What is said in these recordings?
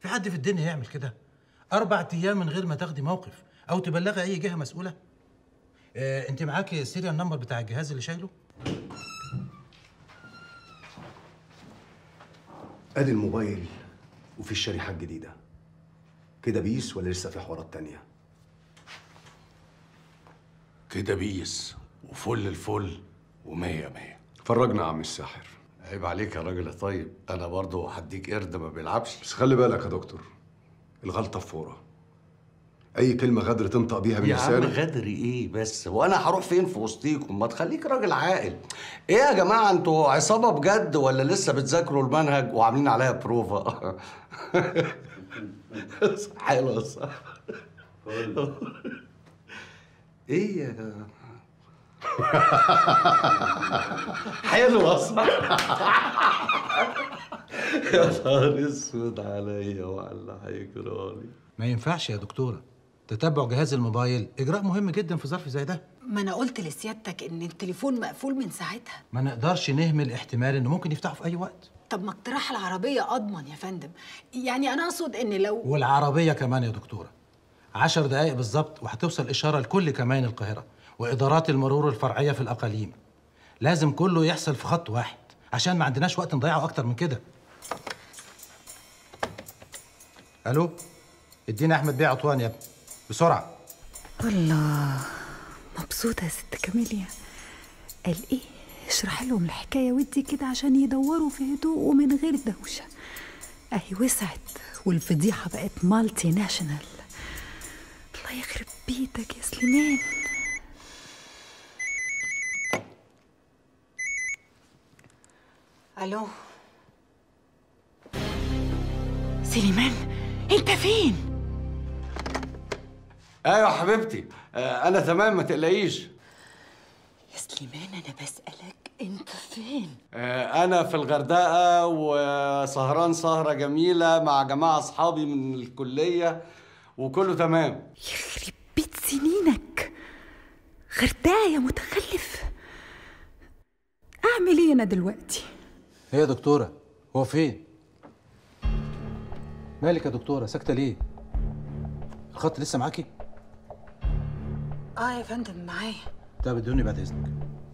في حد في الدنيا يعمل كده اربع ايام من غير ما تاخدي موقف او تبلغي اي جهه مسؤوله آه انت معاكي السيريال نمبر بتاع الجهاز اللي شايله ادي الموبايل وفي الشريحه الجديده كده بيس ولا لسه في حوارات تانية كده بيس وفل الفل ومية مية فرجنا يا عم الساحر عيب عليك يا راجل يا طيب انا برضو هديك قرد ما بيلعبش بس خلي بالك يا دكتور الغلطه فوره اي كلمه غدر تنطق بيها من يا عم لسانك غدري ايه بس وانا هروح فين في وسطيكم ما تخليك راجل عاقل ايه يا جماعه انتوا عصابه بجد ولا لسه بتذاكروا المنهج وعاملين عليها بروفا حلوه صح ايه يا حلوه صح يا نهار اسود عليا وعلى اللي هيجرالي ما ينفعش يا دكتوره تتبع جهاز الموبايل اجراء مهم جدا في ظرف زي ده ما انا قلت لسيادتك ان التليفون مقفول من ساعتها ما نقدرش نهمل احتمال انه ممكن يفتحه في اي وقت طب ما اقتراح العربيه اضمن يا فندم يعني انا اقصد ان لو والعربيه كمان يا دكتوره عشر دقايق بالظبط وهتوصل اشاره لكل كمائن القاهره وادارات المرور الفرعيه في الاقاليم لازم كله يحصل في خط واحد عشان ما عندناش وقت نضيعه اكتر من كده الو ادينا احمد بيه عطوان يا ابني بسرعه الله مبسوطة يا ست كاميليا قال ايه اشرح لهم الحكاية ودي كده عشان يدوروا في هدوء ومن غير دوشة اهي وسعت والفضيحة بقت مالتي ناشونال الله يخرب بيتك يا سليمان الو سليمان انت فين ايوه حبيبتي آه، انا تمام ما تقلقيش يا سليمان انا بسالك انت فين آه، انا في الغردقه وسهران سهره جميله مع جماعه اصحابي من الكليه وكله تمام يخرب بيت سنينك غرداء يا متخلف اعمل ايه انا دلوقتي ايه يا دكتوره هو فين مالك يا دكتوره ساكته ليه الخط لسه معاكي اه يا فندم معايا طب ادوني بعد اذنك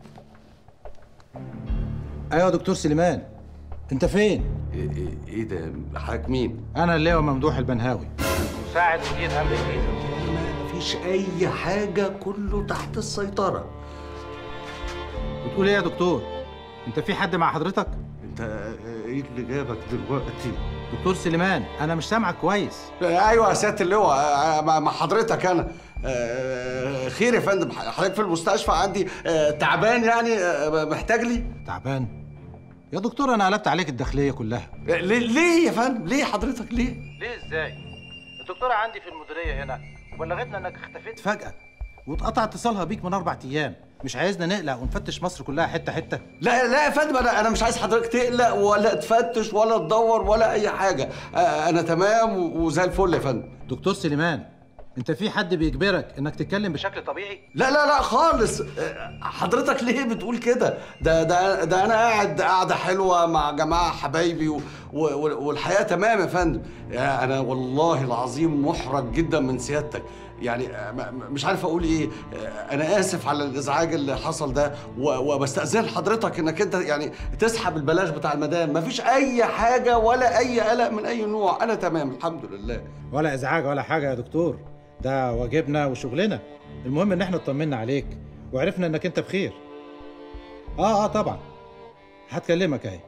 ايوه يا دكتور سليمان انت فين ايه إيه- ايه ده حضرتك مين انا اللواء ممدوح البنهاوي مساعد مدير امن الجيزه مفيش اي حاجه كله تحت السيطره بتقول ايه يا دكتور انت في حد مع حضرتك انت آه، ايه اللي جابك دلوقتي دكتور سليمان انا مش سامعك كويس ايوه يا سياده اللواء آه، مع مع حضرتك انا آه، خير يا فندم حضرتك في المستشفى عندي آه، تعبان يعني آه، محتاج لي تعبان يا دكتور انا قلبت عليك الداخليه كلها آه، ليه ليه يا فندم ليه حضرتك ليه ليه ازاي الدكتوره عندي في المديريه هنا وبلغتنا انك اختفيت فجاه واتقطع اتصالها بيك من اربع ايام مش عايزنا نقلق ونفتش مصر كلها حته حته لا لا يا فندم انا انا مش عايز حضرتك تقلق ولا تفتش ولا تدور ولا اي حاجه آه، انا تمام و- وزي الفل يا فندم دكتور سليمان انت في حد بيجبرك انك تتكلم بشكل طبيعي لا لا لا خالص آه، حضرتك ليه بتقول كده ده ده ده انا قاعد قاعده حلوه مع جماعه حبايبي و و والحياه تمام يا فندم يا انا والله العظيم محرج جدا من سيادتك يعني آه، م- م- مش عارف اقول ايه آه، انا اسف على الازعاج اللي حصل ده و- وبستاذن حضرتك انك انت يعني تسحب البلاغ بتاع المدام مفيش اي حاجه ولا اي قلق من اي نوع انا تمام الحمد لله ولا ازعاج ولا حاجه يا دكتور ده واجبنا وشغلنا المهم ان احنا اطمنا عليك وعرفنا انك انت بخير اه اه طبعا هتكلمك اهي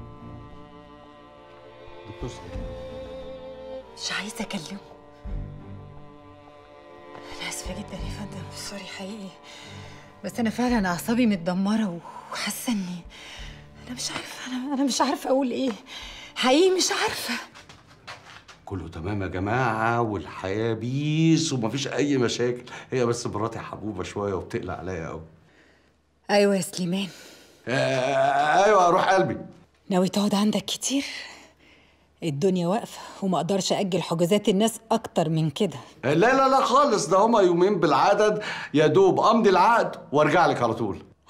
دكتور سليمان مش عايزه اكلمه انا اسفه جدا يا فندم سوري حقيقي بس انا فعلا اعصابي متدمره وحاسه اني انا مش عارفه انا انا مش عارفه اقول ايه حقيقي مش عارفه كله تمام يا جماعة والحياة بيس ومفيش أي مشاكل هي بس مراتي حبوبة شوية وبتقلق عليا أوي ايوه يا سليمان آه أيوة روح قلبي ناوي تقعد عندك كتير الدنيا واقفه وما اقدرش اجل حجوزات الناس اكتر من كده لا لا لا خالص ده هما يومين بالعدد يا دوب أمضي العقد وأرجع لك على طول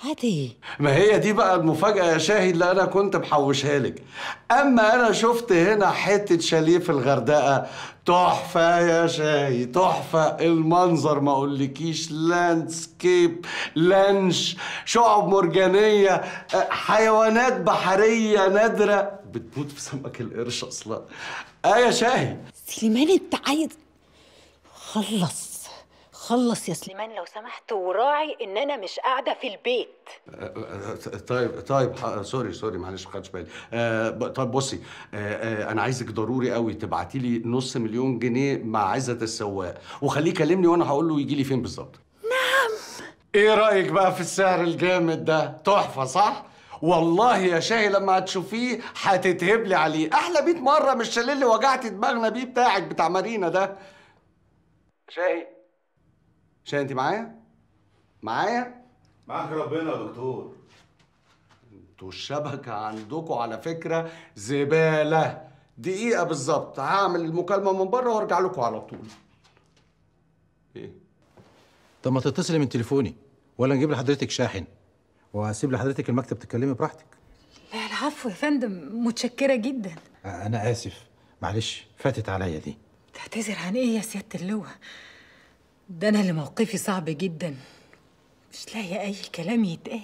عادي ما هي دي بقى المفاجأة يا شاهي اللي أنا كنت محوشها لك أما أنا شفت هنا حتة شاليه في الغردقة تحفة يا شاهي تحفة المنظر ما أقولكيش لاندسكيب لانش شعب مرجانية أه، حيوانات بحرية نادرة بتموت في سمك القرش أصلا آه يا شاهي سليمان انت عايز خلص خلص يا سليمان لو سمحت وراعي ان انا مش قاعده في البيت طيب طيب ح- سوري سوري معلش ما خدتش بالي آه ب- طيب بصي آه آه انا عايزك ضروري قوي تبعتي لي نص مليون جنيه مع عزت السواق وخليه يكلمني وانا هقول له يجي لي فين بالظبط نعم ايه رايك بقى في السعر الجامد ده تحفه صح والله يا شاهي لما هتشوفيه هتتهبلي عليه احلى 100 مره من الشاليه اللي وجعتي دماغنا بيه بتاعك بتاع مارينا ده شاهي شاهي انت معايا معايا معاك ربنا يا دكتور انتوا الشبكة عندكم على فكرة زبالة دقيقة بالظبط هعمل المكالمة من بره وارجع لكم على طول ايه طب ما تتصلي من تليفوني ولا نجيب لحضرتك شاحن وهسيب لحضرتك المكتب تتكلمي براحتك لا العفو يا فندم متشكره جدا آه، انا اسف معلش فاتت عليا دي تعتذر عن ايه يا سياده اللواء ده انا اللي موقفي صعب جدا مش لاقيه اي كلام يتقال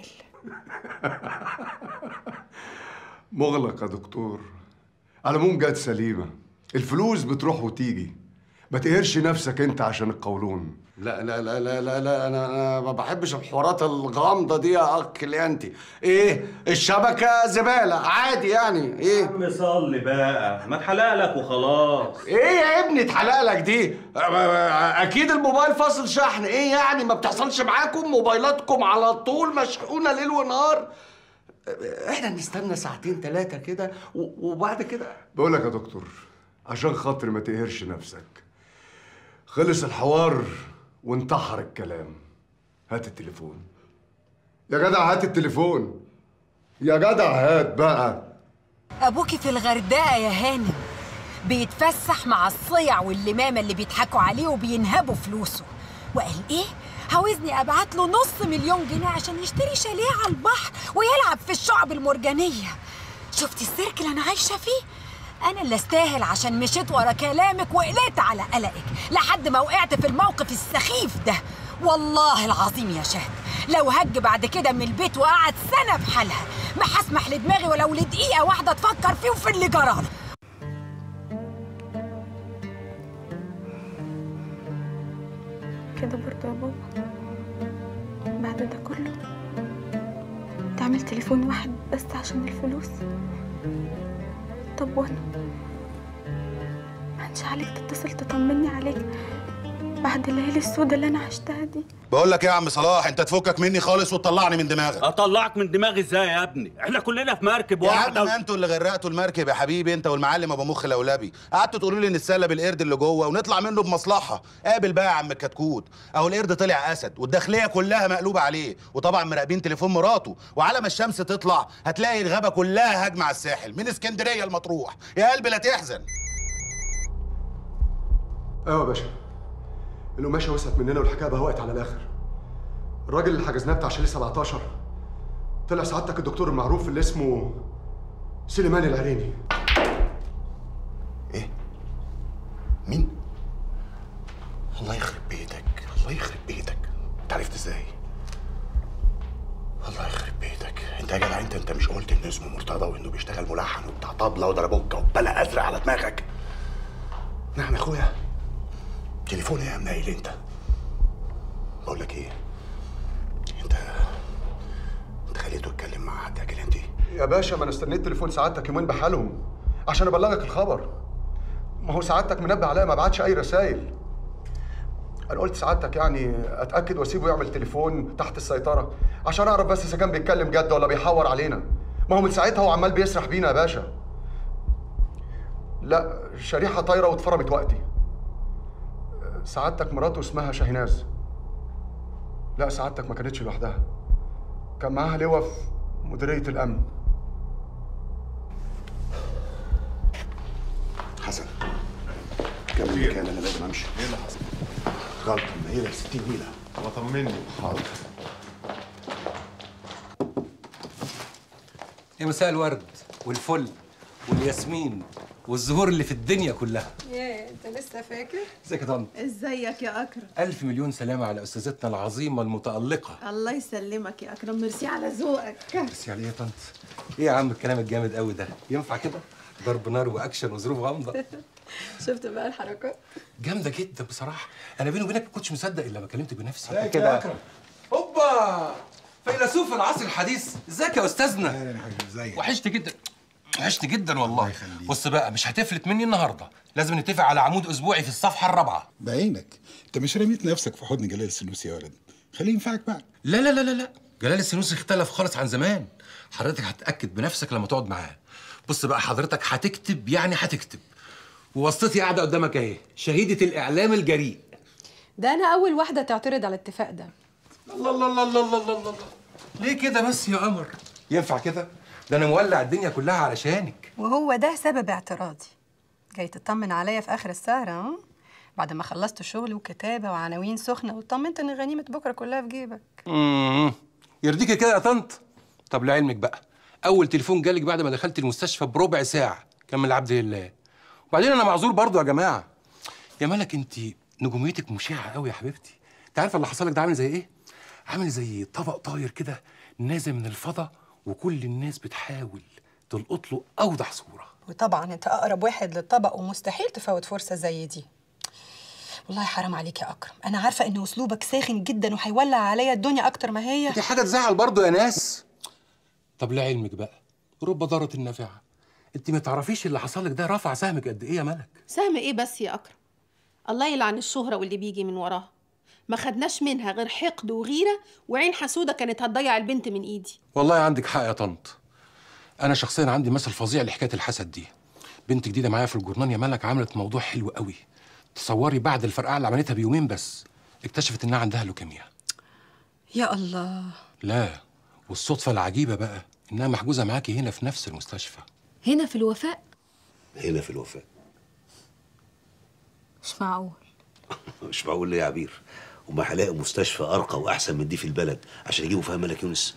مغلق يا دكتور على العموم جت سليمة الفلوس بتروح وتيجي ما تقهرش نفسك انت عشان القولون لا لا لا لا لا, لا انا انا ما بحبش الحوارات الغامضة دي يا اخ كليانتي ايه الشبكة زبالة عادي يعني ايه عم صلي بقى ما تحلق لك وخلاص ايه يا ابني اتحلق لك دي اكيد الموبايل فاصل شحن ايه يعني ما بتحصلش معاكم موبايلاتكم على طول مشحونه ليل ونهار احنا نستنى ساعتين ثلاثه كده و- وبعد كده بقول لك يا دكتور عشان خاطر ما تقهرش نفسك خلص الحوار وانتحر الكلام هات التليفون يا جدع هات التليفون يا جدع هات بقى أبوكي في الغردقة يا هانم بيتفسح مع الصيع واللمامة اللي بيضحكوا عليه وبينهبوا فلوسه وقال إيه؟ عاوزني أبعت له نص مليون جنيه عشان يشتري شاليه على البحر ويلعب في الشعب المرجانية شفتي السيرك اللي أنا عايشة فيه؟ أنا اللي استاهل عشان مشيت ورا كلامك وقلقت على قلقك لحد ما وقعت في الموقف السخيف ده والله العظيم يا شهد لو هج بعد كده من البيت وقعد سنة بحالها ما هسمح لدماغي ولو لدقيقة واحدة تفكر فيه وفي اللي جراله كده برضه يا بابا بعد ده كله تعمل تليفون واحد بس عشان الفلوس طب وانا مهنش عليك تتصل تطمني عليك بعد الليالي السودة اللي انا عشتها دي بقول لك ايه يا عم صلاح انت تفكك مني خالص وتطلعني من دماغك اطلعك من دماغي ازاي يا ابني احنا كلنا في مركب يا عم واحده ما انتوا اللي غرقتوا المركب يا حبيبي انت والمعلم ابو مخ لولبي قعدتوا تقولوا لي نتسلى بالقرد اللي جوه ونطلع منه بمصلحه قابل بقى يا عم الكتكوت اهو القرد طلع اسد والداخليه كلها مقلوبه عليه وطبعا مراقبين تليفون مراته وعلى ما الشمس تطلع هتلاقي الغابه كلها هجمه على الساحل من اسكندريه لمطروح يا قلبي لا تحزن ايوه يا باشا القماشه وسعت مننا والحكايه بهوقت على الاخر الراجل اللي حجزناه بتاع شاليه 17 طلع سعادتك الدكتور المعروف اللي اسمه سليمان العريني ايه مين الله يخرب بيتك الله يخرب بيتك انت عرفت ازاي الله يخرب بيتك انت يا جدع انت انت مش قلت ان اسمه مرتضى وانه بيشتغل ملحن وبتاع طبله وضربوكه وبلا ازرق على دماغك نعم يا اخويا تليفون ايه يا منيل انت بقول لك ايه انت انت خليته يتكلم مع حد يا كلمتي يا باشا ما انا استنيت تليفون سعادتك يومين بحالهم عشان ابلغك الخبر ما هو سعادتك منبه عليا ما بعتش اي رسائل انا قلت سعادتك يعني اتاكد واسيبه يعمل تليفون تحت السيطره عشان اعرف بس اذا كان بيتكلم جد ولا بيحور علينا ما هو من ساعتها هو عمال بيسرح بينا يا باشا لا شريحه طايره واتفرمت وقتي سعادتك مراته اسمها شاهناز لا سعادتك ما كانتش لوحدها كان معاها لواء في مديريه الامن حسن كمل كان انا لازم امشي ايه اللي حصل؟ غلطه نيله 60 نيله طب طمني حاضر يا مساء الورد والفل والياسمين والزهور اللي في الدنيا كلها يا انت لسه فاكر ازيك يا طنط ازيك يا اكرم الف مليون سلامه على استاذتنا العظيمه المتالقه الله يسلمك يا اكرم ميرسي على ذوقك بس يعني ايه يا طنط ايه يا عم الكلام الجامد قوي ده ينفع كده ضرب نار واكشن وظروف غامضه شفت بقى الحركات جامده جدا بصراحه انا بيني وبينك ما كنتش مصدق الا لما كلمتك بنفسي ازيك يا أكرم؟ هوبا فيلسوف العصر الحديث ازيك يا استاذنا اهلا يا حبيبي ازيك وحشت جدا وحشت جدا والله بص بقى مش هتفلت مني النهارده لازم نتفق على عمود اسبوعي في الصفحه الرابعه بعينك انت مش رميت نفسك في حضن جلال السنوسي يا ولد خليه ينفعك بقى لا لا لا لا لا جلال السنوسي اختلف خالص عن زمان حضرتك هتاكد بنفسك لما تقعد معاه بص بقى حضرتك هتكتب يعني هتكتب وواسطتي قاعده قدامك اهي شهيده الاعلام الجريء ده انا اول واحده تعترض على الاتفاق ده الله الله الله الله الله الله الله ليه كده بس يا قمر ينفع كده ده انا مولع الدنيا كلها علشانك وهو ده سبب اعتراضي جاي تطمن عليا في اخر السهره ها بعد ما خلصت شغل وكتابه وعناوين سخنه واطمنت ان غنيمه بكره كلها في جيبك امم يرضيكي كده يا طنط طب لعلمك بقى اول تليفون جالك بعد ما دخلت المستشفى بربع ساعه كان من العبد لله وبعدين انا معذور برضو يا جماعه يا ملك انت نجوميتك مشعه قوي يا حبيبتي انت عارفه اللي حصل لك ده عامل زي ايه عامل زي طبق طاير كده نازل من الفضا وكل الناس بتحاول تلقط له اوضح صوره وطبعا انت اقرب واحد للطبق ومستحيل تفوت فرصه زي دي والله حرام عليك يا اكرم انا عارفه ان اسلوبك ساخن جدا وهيولع عليا الدنيا اكتر ما هي دي حاجه تزعل برضو يا ناس طب لعلمك بقى رب ضارة النافعه انت ما تعرفيش اللي حصل لك ده رفع سهمك قد ايه يا ملك سهم ايه بس يا اكرم الله يلعن الشهرة واللي بيجي من وراها ما خدناش منها غير حقد وغيرة وعين حسودة كانت هتضيع البنت من ايدي والله عندك حق يا طنط انا شخصيا عندي مثل فظيع لحكايه الحسد دي بنت جديده معايا في الجورنال يا ملك عملت موضوع حلو قوي تصوري بعد الفرقعه اللي عملتها بيومين بس اكتشفت انها عندها لوكيميا يا الله لا والصدفه العجيبه بقى انها محجوزه معاكي هنا في نفس المستشفى هنا في الوفاء هنا في الوفاء مش معقول مش معقول ليه يا عبير وما هلاقي مستشفى ارقى واحسن من دي في البلد عشان يجيبوا فيها ملك يونس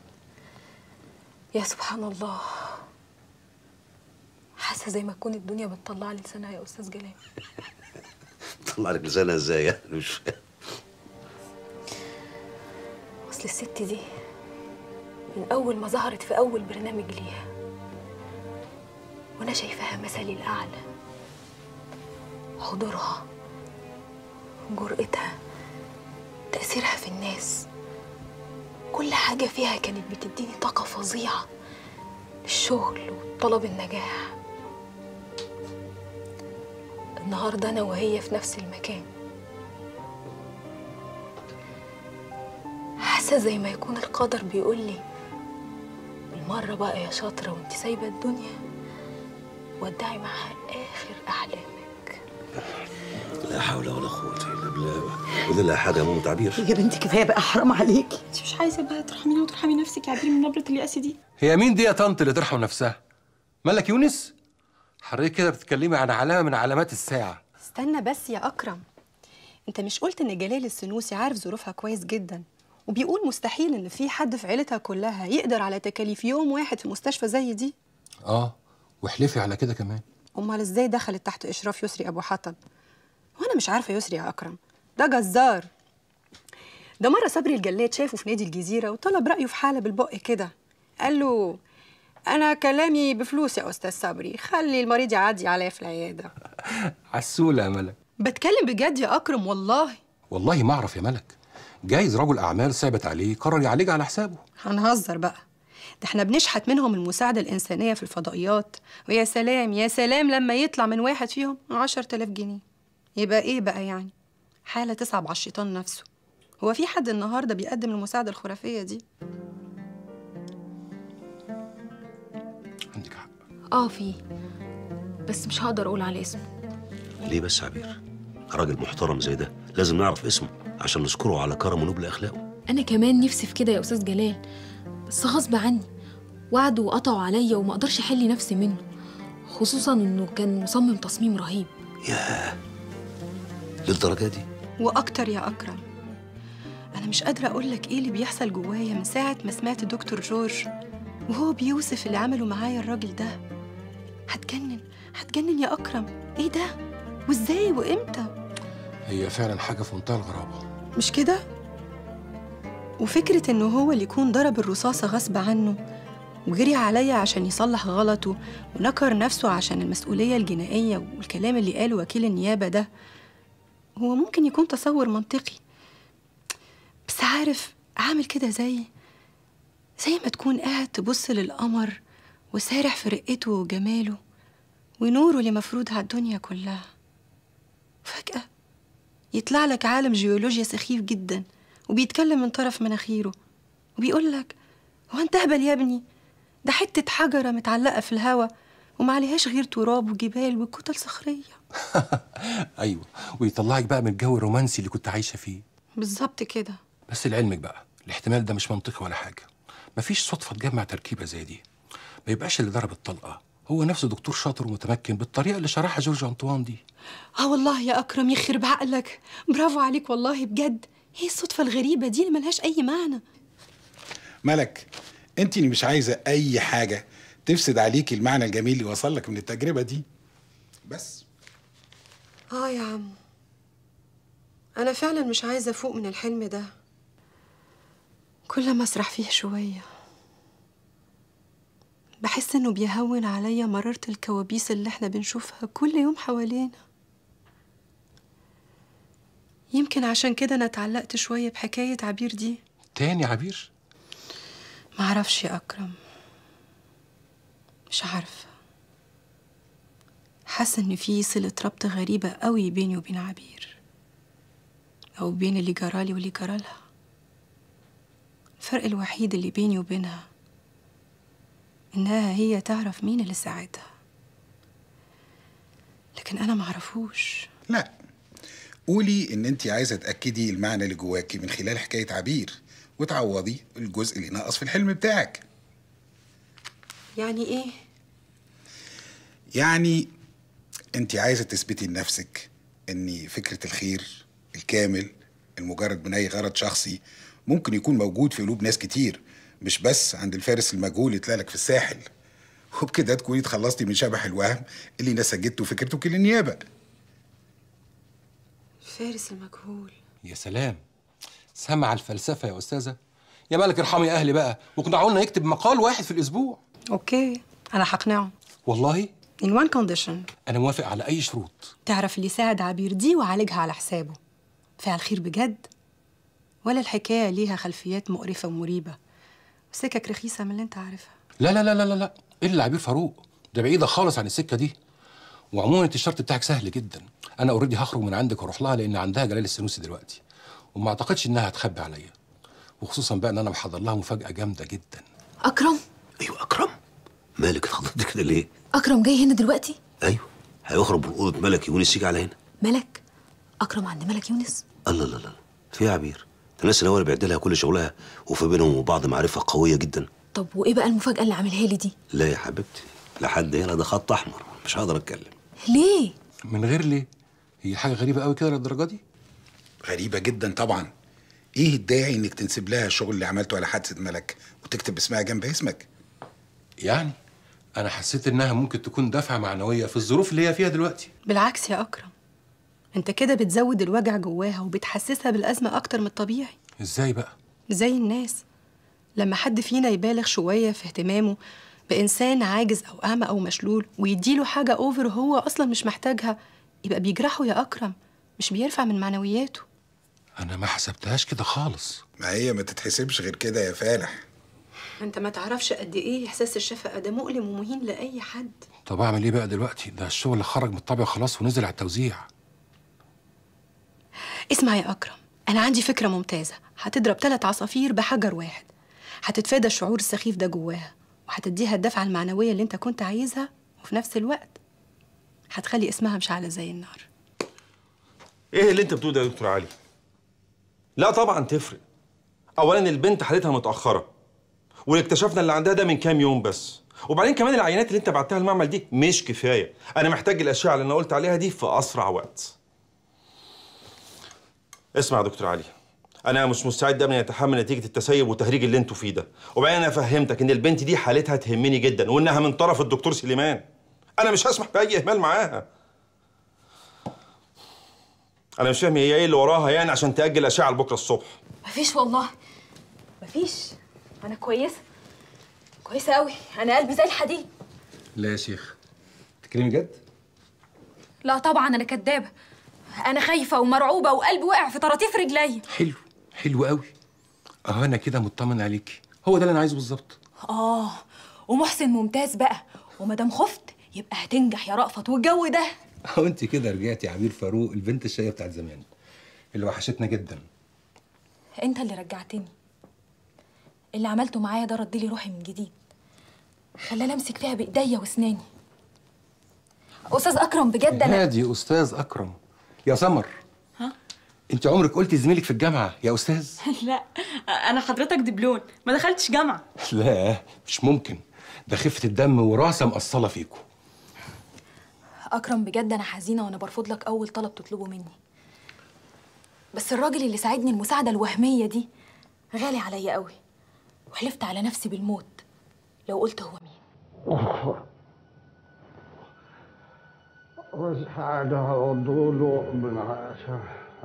يا سبحان الله حاسه زي ما تكون الدنيا بتطلع لي لسانها يا استاذ جلال طلع لك لسانها ازاي يعني مش فاهم اصل الست دي من اول ما ظهرت في اول برنامج ليها وانا شايفاها مثلي الاعلى حضورها جرأتها تأثيرها في الناس كل حاجة فيها كانت بتديني طاقة فظيعة للشغل وطلب النجاح النهاردة أنا وهي في نفس المكان حاسة زي ما يكون القدر بيقول لي بالمرة بقى يا شاطرة وانت سايبة الدنيا ودعي معاها آخر أحلامك لا حول ولا قوه الا بالله قول لها حاجه يا ماما تعبير يا بنتي كفايه بقى حرام عليكي انت مش عايزة بقى ترحميني وترحمي نفسك يا عبير من نبرة اليأس دي هي مين دي يا طنط اللي ترحم نفسها ملك يونس حضرتك كده بتتكلمي عن علامه من علامات الساعه استنى بس يا اكرم انت مش قلت ان جلال السنوسي عارف ظروفها كويس جدا وبيقول مستحيل ان في حد في عيلتها كلها يقدر على تكاليف يوم واحد في مستشفى زي دي اه واحلفي على كده كمان امال ازاي دخلت تحت اشراف يسري ابو حطب وانا مش عارفه يسري يا اكرم ده جزار ده مره صبري الجلاد شافه في نادي الجزيره وطلب رايه في حاله بالبق كده قال له انا كلامي بفلوس يا استاذ صبري خلي المريض يعدي عليا في العياده عسوله يا ملك بتكلم بجد يا اكرم والله والله ما اعرف يا ملك جايز رجل اعمال صعبت عليه قرر يعالجها على حسابه هنهزر بقى ده احنا بنشحت منهم المساعدة الإنسانية في الفضائيات ويا سلام يا سلام لما يطلع من واحد فيهم عشر تلاف جنيه يبقى إيه بقى يعني حالة تصعب على الشيطان نفسه هو في حد النهاردة بيقدم المساعدة الخرافية دي اه في بس مش هقدر اقول على اسمه ليه بس يا عبير راجل محترم زي ده لازم نعرف اسمه عشان نذكره على كرم ونبل اخلاقه انا كمان نفسي في كده يا استاذ جلال بس غصب عني وعدوا وقطعوا عليا وما اقدرش احل نفسي منه خصوصا انه كان مصمم تصميم رهيب ياه للدرجه دي وأكتر يا أكرم أنا مش قادرة أقول لك إيه اللي بيحصل جوايا من ساعة ما سمعت دكتور جورج وهو بيوصف اللي عمله معايا الراجل ده هتجنن هتجنن يا أكرم إيه ده؟ وإزاي وإمتى؟ هي فعلا حاجه في منتهى الغرابه مش كده؟ وفكرة إنه هو اللي يكون ضرب الرصاصة غصب عنه وجري عليا عشان يصلح غلطه ونكر نفسه عشان المسؤولية الجنائية والكلام اللي قاله وكيل النيابة ده هو ممكن يكون تصور منطقي بس عارف عامل كده زي زي ما تكون قاعد تبص للقمر وسارح في رقته وجماله ونوره اللي مفروض على الدنيا كلها فجأة يطلع لك عالم جيولوجيا سخيف جدا وبيتكلم من طرف مناخيره وبيقول لك هو انت اهبل يا ابني ده حتة حجرة متعلقة في الهوا ومعليهاش غير تراب وجبال وكتل صخرية ايوه ويطلعك بقى من الجو الرومانسي اللي كنت عايشه فيه بالظبط كده بس لعلمك بقى الاحتمال ده مش منطقي ولا حاجه مفيش صدفه تجمع تركيبه زي دي ما يبقاش اللي ضرب الطلقه هو نفسه دكتور شاطر ومتمكن بالطريقه اللي شرحها جورج انطوان دي اه والله يا اكرم يخرب عقلك برافو عليك والله بجد ايه الصدفة الغريبة دي اللي ملهاش أي معنى ملك انت اللي مش عايزه اي حاجه تفسد عليكي المعنى الجميل اللي وصل لك من التجربه دي بس اه يا عم أنا فعلا مش عايزة أفوق من الحلم ده كل ما أسرح فيه شوية بحس إنه بيهون عليا مرارة الكوابيس اللي إحنا بنشوفها كل يوم حوالينا يمكن عشان كده أنا اتعلقت شوية بحكاية عبير دي تاني عبير معرفش يا أكرم مش عارفة حاسة إن في صلة ربط غريبة قوي بيني وبين عبير أو بين اللي جرالي واللي جرالها الفرق الوحيد اللي بيني وبينها إنها هي تعرف مين اللي ساعدها لكن أنا معرفوش لا قولي ان انت عايزه تاكدي المعنى اللي جواكي من خلال حكايه عبير وتعوضي الجزء اللي ناقص في الحلم بتاعك يعني إيه؟ يعني انت عايزه تثبتي لنفسك ان فكره الخير الكامل المجرد من اي غرض شخصي ممكن يكون موجود في قلوب ناس كتير مش بس عند الفارس المجهول اللي طلع لك في الساحل وبكده تكوني اتخلصتي من شبح الوهم اللي نسجته فكرته كل النيابه فارس المجهول يا سلام سمع الفلسفه يا استاذه يا مالك ارحمي اهلي بقى واقنعوا لنا يكتب مقال واحد في الاسبوع أوكي أنا هقنعه والله in one condition انا موافق على اي شروط تعرف اللي يساعد عبير دي وعالجها على حسابه فعل خير بجد ولا الحكاية ليها خلفيات مقرفة ومريبة وسكك رخيصة من اللي انت عارفها لا لا لا لا لا لا ايه اللي عبير فاروق ده بعيده خالص عن السكه دي وعموما انت الشرط بتاعك سهل جدا انا اوريدي هخرج من عندك واروح لها لان عندها جلال السنوسي دلوقتي وما اعتقدش انها هتخبي عليا وخصوصا بقى ان انا محضر لها مفاجاه جامده جدا اكرم ايوه اكرم مالك اتخضرت كده ليه اكرم جاي هنا دلوقتي ايوه هيخرج من اوضه ملك يونس يجي على هنا ملك اكرم عند ملك يونس الله لا لا في إيه يا عبير ده الناس اللي هو اللي بيعدلها كل شغلها وفي بينهم وبعض معرفه قويه جدا طب وايه بقى المفاجاه اللي عاملها لي دي لا يا حبيبتي لحد هنا ده خط احمر مش هقدر اتكلم ليه من غير ليه هي حاجه غريبه قوي كده للدرجه دي غريبه جدا طبعا ايه الداعي انك تنسب لها الشغل اللي عملته على حادثه ملك وتكتب اسمها جنب اسمك يعني انا حسيت انها ممكن تكون دفعه معنويه في الظروف اللي هي فيها دلوقتي بالعكس يا أكرم انت كده بتزود الوجع جواها وبتحسسها بالأزمة أكتر من الطبيعي ازاي بقى زي الناس لما حد فينا يبالغ شوية في اهتمامه بإنسان عاجز أو أعمى أو مشلول ويديله حاجة أوفر هو أصلا مش محتاجها يبقى بيجرحه يا أكرم مش بيرفع من معنوياته انا ما حسبتهاش كده خالص ما هي ما تتحسبش غير كده يا فالح انت ما تعرفش قد ايه احساس الشفقه ده مؤلم ومهين لاي حد طب اعمل ايه بقى دلوقتي ده الشغل اللي خرج من الطابع خلاص ونزل على التوزيع اسمع يا اكرم انا عندي فكره ممتازه هتضرب ثلاث عصافير بحجر واحد هتتفادى الشعور السخيف ده جواها وهتديها الدفعه المعنويه اللي انت كنت عايزها وفي نفس الوقت هتخلي اسمها مشعله زي النار ايه اللي انت بتقوله ده يا دكتور علي لا طبعا تفرق اولا البنت حالتها متاخره واللي اكتشفنا اللي عندها ده من كام يوم بس وبعدين كمان العينات اللي انت بعتها المعمل دي مش كفايه انا محتاج الاشعه اللي انا قلت عليها دي في اسرع وقت اسمع يا دكتور علي انا مش مستعد ابدا اتحمل نتيجه التسيب والتهريج اللي انتوا فيه ده وبعدين انا فهمتك ان البنت دي حالتها تهمني جدا وانها من طرف الدكتور سليمان انا مش هسمح باي اهمال معاها انا مش فاهم هي ايه اللي وراها يعني عشان تاجل اشعه لبكره الصبح مفيش والله مفيش انا كويسه كويسه قوي انا قلبي زي الحديد لا يا شيخ تتكلمي جد لا طبعا انا كدابه انا خايفه ومرعوبه وقلبي واقع في طراطيف رجلي حلو حلو قوي اهو انا كده مطمن عليكي هو ده اللي انا عايزه بالظبط اه ومحسن ممتاز بقى ومادام خفت يبقى هتنجح يا رأفت والجو ده اهو انت كده رجعتي عبير فاروق البنت الشقيه بتاعت زمان اللي وحشتنا جدا انت اللي رجعتني اللي عملته معايا ده ردلي روحي من جديد خلاني امسك فيها بايديا واسناني استاذ اكرم بجد انا نادي استاذ اكرم يا سمر ها؟ انت عمرك قلت لزميلك في الجامعه يا استاذ لا انا حضرتك دبلون ما دخلتش جامعه لا مش ممكن ده خفه الدم وراسه مقصله فيكم اكرم بجد انا حزينه وانا برفض لك اول طلب تطلبه مني بس الراجل اللي ساعدني المساعده الوهميه دي غالي عليا قوي وحلفت على نفسي بالموت لو قلت هو مين وسعد عضول من عشر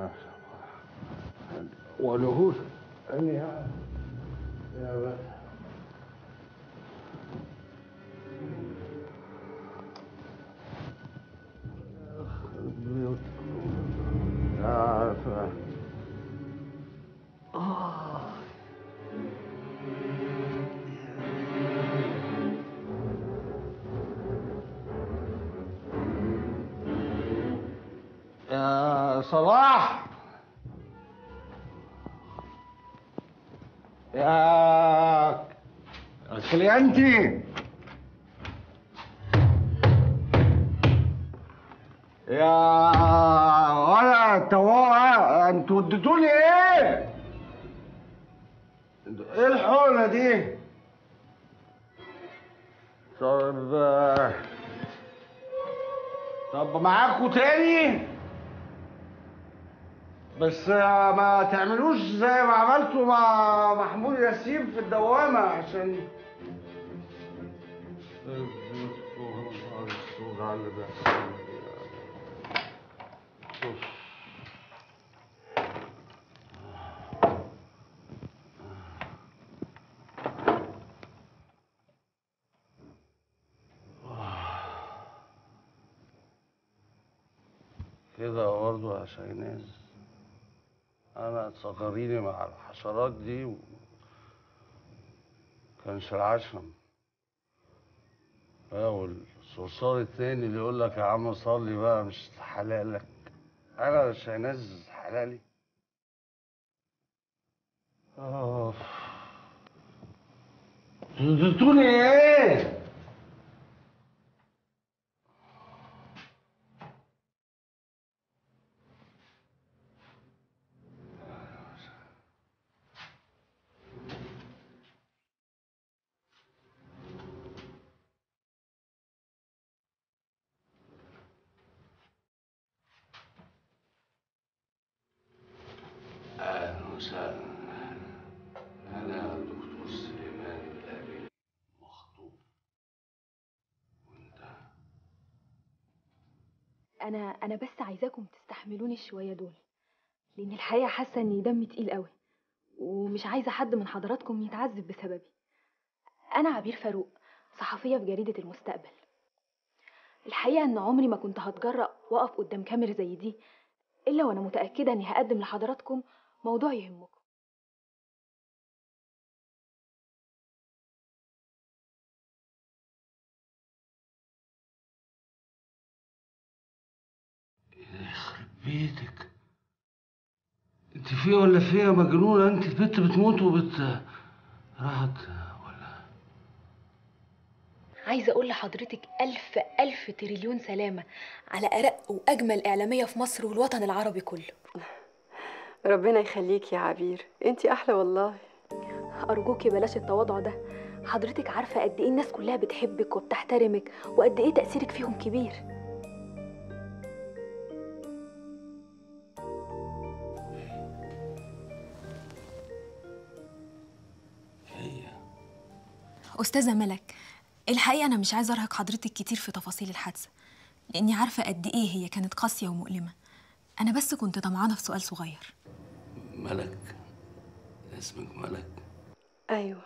ولهوش أنها يا بس يا سلام. آه. يا صلاح يا كليانتي يا ولا التوعة انتوا اديتوني ايه؟ ايه الحولة دي؟ طب طب معاكوا تاني؟ بس ما تعملوش زي ما عملتوا مع محمود ياسين في الدوامة عشان كده برضه يا شيناز انا تصغريني مع الحشرات دي و... كانش العشم اه والصرصار التاني اللي يقول لك يا عم صلي بقى مش حلالك انا يا شيناز حلالي اه اديتوني ايه؟ أهلا وسهلا أنا الدكتور سليمان الأبي مخطوب انا انا بس عايزاكم تستحملوني شويه دول لان الحقيقه حاسه اني دمي تقيل قوي ومش عايزه حد من حضراتكم يتعذب بسببي انا عبير فاروق صحفيه في جريده المستقبل الحقيقه ان عمري ما كنت هتجرأ واقف قدام كاميرا زي دي الا وانا متاكده اني هقدم لحضراتكم موضوع يهمكم يخرب بيتك انت فيها ولا فيها مجنونة انت البنت بتموت وبت راحت عايزه اقول لحضرتك الف الف تريليون سلامه على ارق واجمل اعلاميه في مصر والوطن العربي كله ربنا يخليك يا عبير انتي احلى والله ارجوكي بلاش التواضع ده حضرتك عارفه قد ايه الناس كلها بتحبك وبتحترمك وقد ايه تاثيرك فيهم كبير أستاذة ملك الحقيقة أنا مش عايزة أرهق حضرتك كتير في تفاصيل الحادثة لأني عارفة قد إيه هي كانت قاسية ومؤلمة أنا بس كنت طمعانة في سؤال صغير ملك اسمك ملك ايوه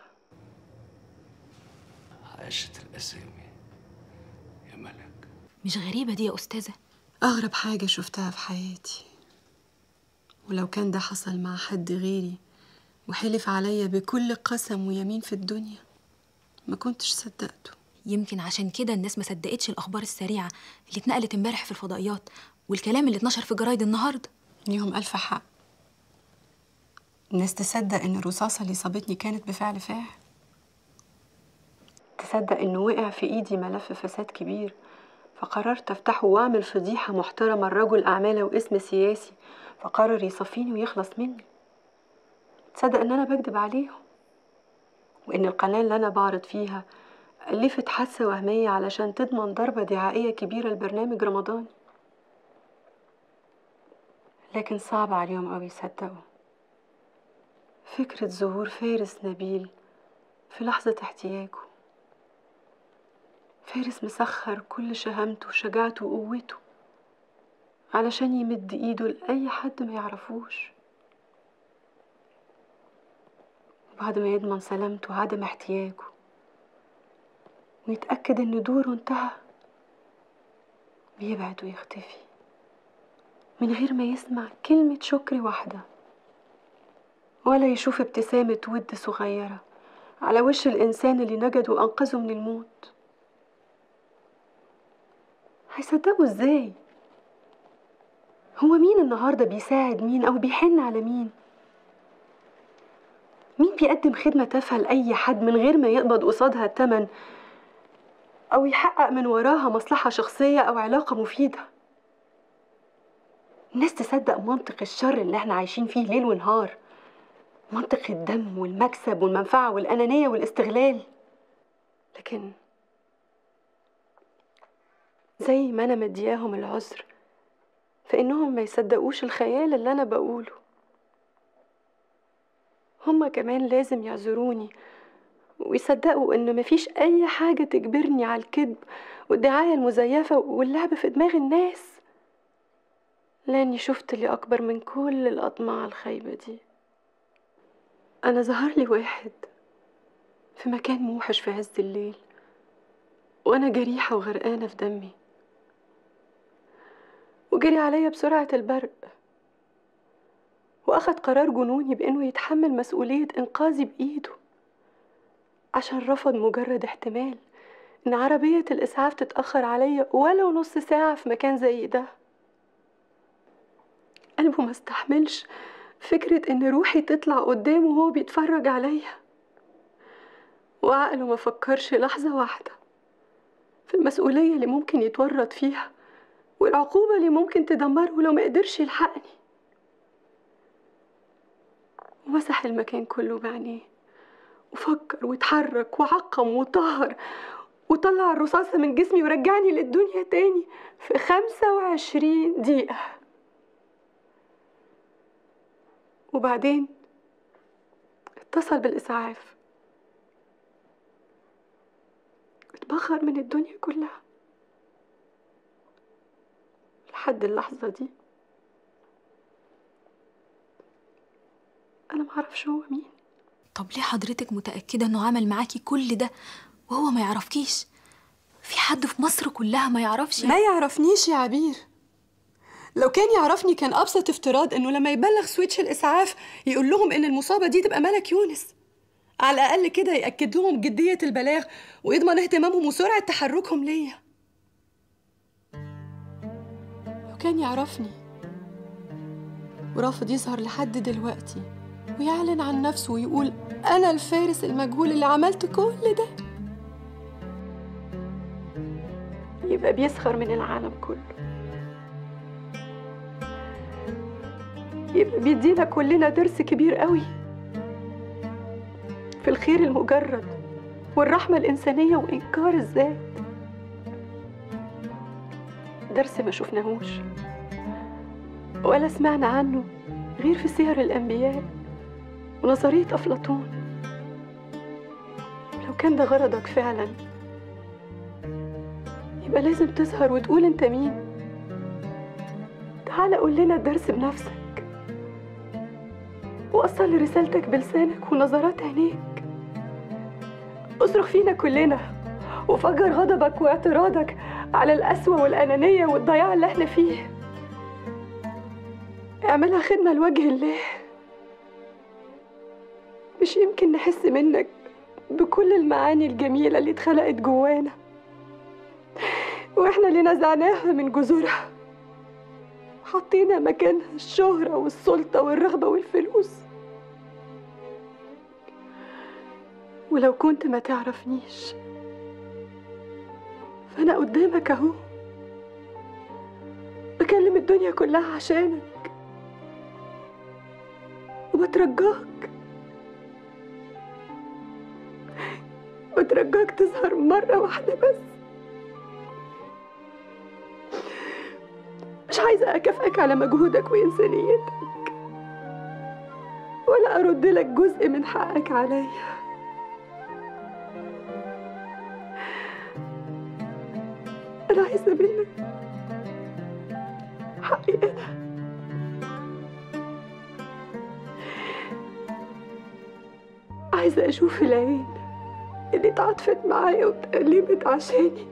عاشت الاسامي يا ملك مش غريبة دي يا أستاذة اغرب حاجه شفتها في حياتي ولو كان ده حصل مع حد غيري وحلف عليا بكل قسم ويمين في الدنيا ما كنتش صدقته يمكن عشان كده الناس ما صدقتش الأخبار السريعة اللي اتنقلت امبارح في الفضائيات والكلام اللي اتنشر في جرايد النهاردة ليهم ألف حق الناس تصدق إن الرصاصة اللي صابتني كانت بفعل فاعل تصدق إنه وقع في إيدي ملف فساد كبير فقررت أفتحه وأعمل فضيحة محترمة لرجل أعمال واسم سياسي فقرر يصفيني ويخلص مني تصدق إن أنا بكذب عليهم وإن القناة اللي أنا بعرض فيها ألفت حادثة وهمية علشان تضمن ضربة دعائية كبيرة لبرنامج رمضان لكن صعب عليهم أوي يصدقوا فكرة ظهور فارس نبيل في لحظة احتياجه فارس مسخر كل شهامته وشجاعته وقوته علشان يمد ايده لأي حد ما يعرفوش وبعد ما يضمن سلامته وعدم احتياجه ويتأكد إن دوره انتهى بيبعد ويختفي من غير ما يسمع كلمة شكر واحدة ولا يشوف ابتسامة ود صغيرة على وش الإنسان اللي نجده وأنقذه من الموت هيصدقوا إزاي؟ هو مين النهاردة بيساعد مين أو بيحن على مين؟ مين بيقدم خدمة تافهة لأي حد من غير ما يقبض قصادها التمن أو يحقق من وراها مصلحة شخصية أو علاقة مفيدة؟ الناس تصدق منطق الشر اللي احنا عايشين فيه ليل ونهار منطق الدم والمكسب والمنفعة والأنانية والاستغلال لكن زي ما أنا مدياهم العذر فإنهم ما يصدقوش الخيال اللي أنا بقوله هما كمان لازم يعذروني ويصدقوا إن مفيش أي حاجة تجبرني على الكذب والدعاية المزيفة واللعب في دماغ الناس لاني شفت اللي اكبر من كل الاطماع الخايبه دي انا ظهر لي واحد في مكان موحش في عز الليل وانا جريحه وغرقانه في دمي وجري عليا بسرعه البرق واخد قرار جنوني بانه يتحمل مسؤوليه انقاذي بايده عشان رفض مجرد احتمال ان عربيه الاسعاف تتاخر عليا ولو نص ساعه في مكان زي ده قلبه ما استحملش فكرة إن روحي تطلع قدامه وهو بيتفرج عليا وعقله ما فكرش لحظة واحدة في المسؤولية اللي ممكن يتورط فيها والعقوبة اللي ممكن تدمره لو ما قدرش يلحقني ومسح المكان كله بعينيه وفكر واتحرك وعقم وطهر وطلع الرصاصة من جسمي ورجعني للدنيا تاني في خمسة وعشرين دقيقة وبعدين اتصل بالإسعاف اتبخر من الدنيا كلها لحد اللحظة دي أنا معرفش هو مين طب ليه حضرتك متأكدة إنه عمل معاكي كل ده وهو ما يعرفكيش في حد في مصر كلها ما يعرفش ما يعرفنيش يا عبير لو كان يعرفني كان أبسط افتراض إنه لما يبلغ سويتش الإسعاف يقول لهم إن المصابة دي تبقى ملك يونس على الأقل كده يأكد لهم جدية البلاغ ويضمن اهتمامهم وسرعة تحركهم ليا لو كان يعرفني ورافض يظهر لحد دلوقتي ويعلن عن نفسه ويقول أنا الفارس المجهول اللي عملت كل ده يبقى بيسخر من العالم كله يبقى بيدينا كلنا درس كبير قوي في الخير المجرد والرحمة الإنسانية وإنكار الذات درس ما شفناهوش ولا سمعنا عنه غير في سير الأنبياء ونظرية أفلاطون لو كان ده غرضك فعلا يبقى لازم تظهر وتقول انت مين تعال قول لنا الدرس بنفسك وصل رسالتك بلسانك ونظرات عينيك اصرخ فينا كلنا وفجر غضبك واعتراضك على القسوة والأنانية والضياع اللي احنا فيه اعملها خدمة لوجه الله مش يمكن نحس منك بكل المعاني الجميلة اللي اتخلقت جوانا واحنا اللي نزعناها من جذورها حطينا مكانها الشهرة والسلطة والرغبة والفلوس ولو كنت ما تعرفنيش فأنا قدامك أهو بكلم الدنيا كلها عشانك وبترجاك بترجاك تظهر مرة واحدة بس مش عايزة أكافئك على مجهودك وإنسانيتك ولا أرد لك جزء من حقك عليا أنا عايزة منك حقي أنا عايزة أشوف العين اللي اتعاطفت معايا واتقلبت عشاني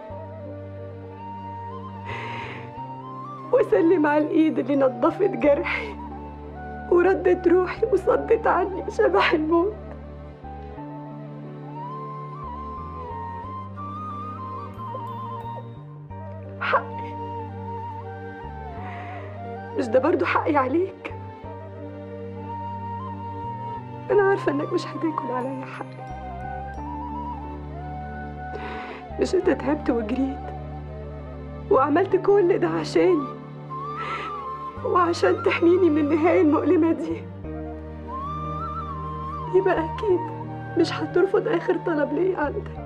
وأسلم على الإيد اللي نظفت جرحي وردت روحي وصدت عني شبح الموت حقي مش ده برضو حقي عليك أنا عارفة إنك مش هتاكل عليا حقي مش أنت تعبت وجريت وعملت كل ده عشاني وعشان تحميني من النهاية المؤلمة دي يبقى أكيد مش هترفض آخر طلب ليا عندك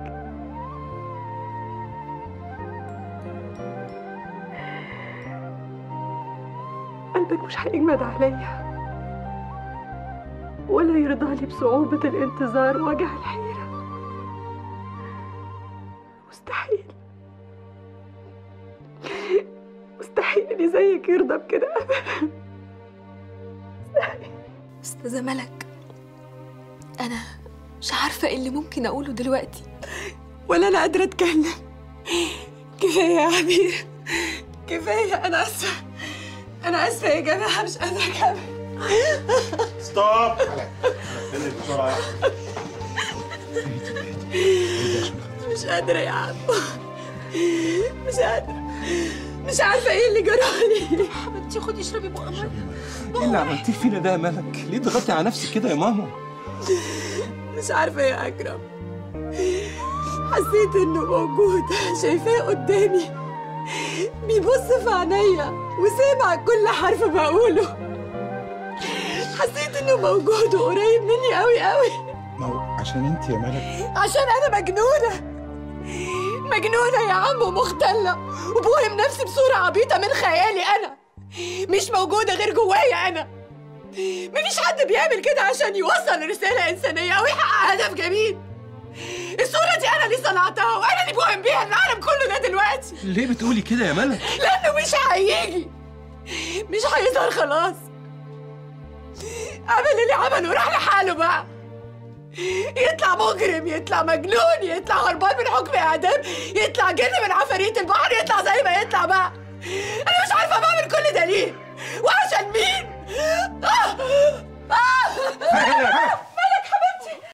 قلبك مش هيجمد عليا ولا يرضى لي بصعوبة الانتظار ووجع الحيرة مستحيل مستحيل اللي زيك يرضى بكده أبدا استاذة ملك أنا مش عارفة إيه اللي ممكن أقوله دلوقتي ولا أنا قادرة أتكلم كفاية يا عبير كفاية أنا آسفة أنا آسفة يا جماعة مش قادرة أكمل ستوب بسرعة مش قادرة يا عم مش قادرة مش عارفة ايه اللي جرالي حبيبتي خدي اشربي بقى مية ايه اللي عملتيه فينا ده يا ملك؟ ليه ضغطتي على نفسك كده يا ماما؟ مش عارفة يا أكرم حسيت إنه موجود شايفاه قدامي بيبص في عينيا وسامع كل حرف بقوله حسيت إنه موجود وقريب مني قوي قوي ما هو عشان انت يا ملك عشان أنا مجنونة مجنونة يا عم ومختلة وبوهم نفسي بصورة عبيطة من خيالي أنا مش موجودة غير جوايا أنا مفيش حد بيعمل كده عشان يوصل رسالة إنسانية أو يحقق هدف جميل الصورة دي أنا اللي صنعتها وأنا اللي بوهم بيها العالم كله ده دلوقتي ليه بتقولي كده يا ملك؟ لأنه مش هيجي مش هيظهر خلاص عمل اللي عمله راح لحاله بقى يطلع مجرم يطلع مجنون يطلع هربان من حكم اعدام يطلع جن من عفاريت البحر يطلع زي ما يطلع بقى انا